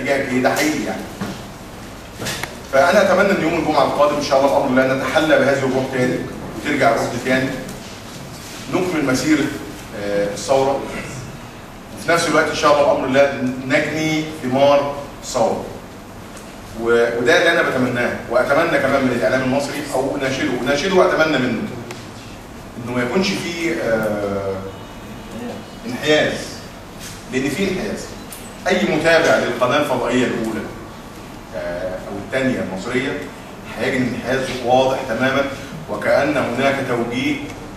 اتجاه جيد ده حقيقي يعني فانا اتمنى ان يوم الجمعه القادم ان شاء الله بامر الله نتحلى بهذه الروح تاني وترجع الروح دي تاني نكمل مسيره آه، الثوره وفي نفس الوقت ان شاء الله بامر الله نجني ثمار الثوره و- وده اللي انا بتمناه واتمنى كمان من الاعلام المصري او اناشده اناشده واتمنى منه انه ما يكونش فيه آه، انحياز لان في انحياز اي متابع للقناه الفضائيه الاولى آه، او الثانيه المصريه هيجد انحياز واضح تماما وكان هناك توجيه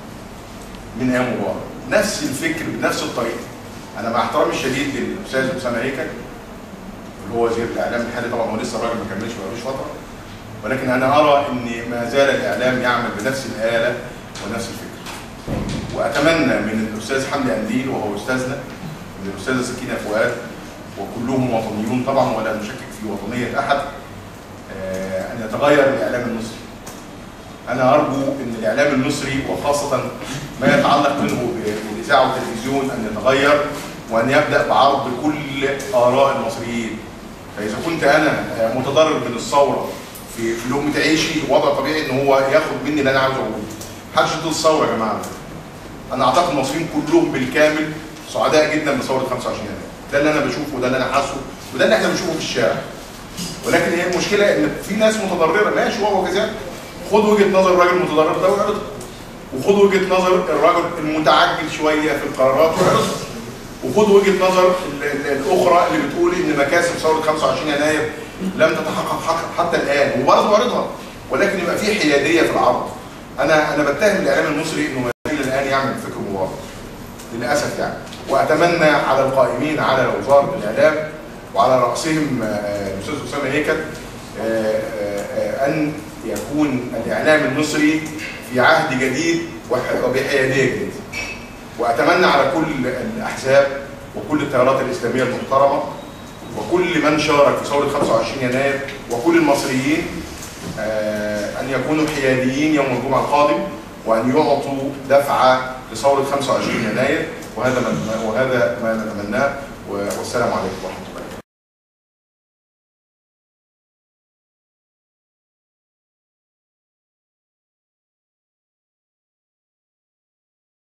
من ايام مبارك نفس الفكر بنفس الطريقه انا مع احترامي الشديد للاستاذ اسامه هيكل اللي هو وزير الاعلام الحالي طبعا هو لسه الراجل ما كملش بقالوش فتره ولكن انا ارى ان ما زال الاعلام يعمل بنفس الاله ونفس الفكر واتمنى من الاستاذ حمدي قنديل وهو استاذنا من الاستاذه سكينه فؤاد وكلهم وطنيون طبعا ولا نشكك في وطنيه احد آه، ان يتغير الاعلام المصري انا ارجو ان الاعلام المصري وخاصه ما يتعلق منه بالاذاعه والتلفزيون ان يتغير وان يبدا بعرض كل اراء المصريين فاذا كنت انا آه، متضرر من الثوره في في لقمه عيشي وضع طبيعي ان هو ياخد مني اللي انا عاوز اقوله محدش ضد الثوره يا جماعه انا اعتقد المصريين كلهم بالكامل سعداء جدا بثوره 25 يناير ده اللي انا بشوفه وده اللي انا حاسه وده اللي احنا بنشوفه في الشارع ولكن هي المشكله ان في ناس متضرره ماشي وهو كذلك خد وجهه نظر الراجل المتضرر ده واعرضها وخد وجهه نظر الراجل المتعجل شويه في القرارات واعرضها وخد وجهه نظر ال- ال- الاخرى اللي بتقول ان مكاسب ثوره 25 يناير لم تتحقق حق- حتى الان وبرضه اعرضها ولكن يبقى في حياديه في العرض انا انا بتهم الاعلام المصري انه الى الان يعمل فكر مبارك للاسف يعني واتمنى على القائمين على وزاره الاعلام وعلى راسهم آه، الاستاذ اسامه هيكل آه، آه، آه، ان يكون الاعلام المصري في عهد جديد وح- وبحياديه جديده واتمنى على كل الاحزاب وكل التيارات الاسلاميه المحترمه وكل من شارك في ثوره 25 يناير وكل المصريين آه، ان يكونوا حياديين يوم الجمعه القادم وان يعطوا دفعه لثوره 25 يناير وهذا ما وهذا ما نتمناه والسلام عليكم ورحمه الله